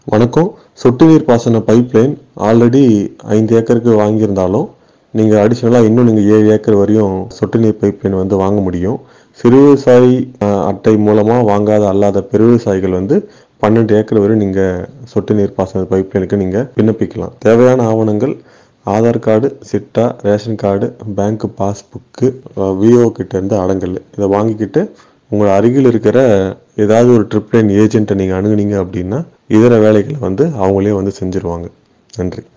வணக்கம் சொட்டு நீர் பாசன பைப் லைன் ஆல்ரெடி ஐந்து ஏக்கருக்கு வாங்கியிருந்தாலும் நீங்கள் அடிஷ்னலாக இன்னும் நீங்கள் ஏழு ஏக்கர் வரையும் சொட்டு நீர் பைப் லைன் வந்து வாங்க முடியும் சிறு விவசாயி அஹ், அட்டை மூலமாக வாங்காத அல்லாத பெரு விவசாயிகள் வந்து பன்னெண்டு ஏக்கர் வரை நீங்கள் சொட்டு நீர் பாசன பைப் லைனுக்கு நீங்கள் விண்ணப்பிக்கலாம் தேவையான ஆவணங்கள் ஆதார் கார்டு சிட்டா ration card bank passbook VO கிட்ட இருந்து அடங்கல் இதை வாங்கிக்கிட்டு உங்கள் அருகில் இருக்கிற ஏதாவது ஒரு ட்ரிப் லைன் ஏஜென்ட்டை நீங்கள் அணுகுனீங்க அப்படின்னா இதர வேலைகளை வந்து அவங்களே வந்து செஞ்சுருவாங்க நன்றி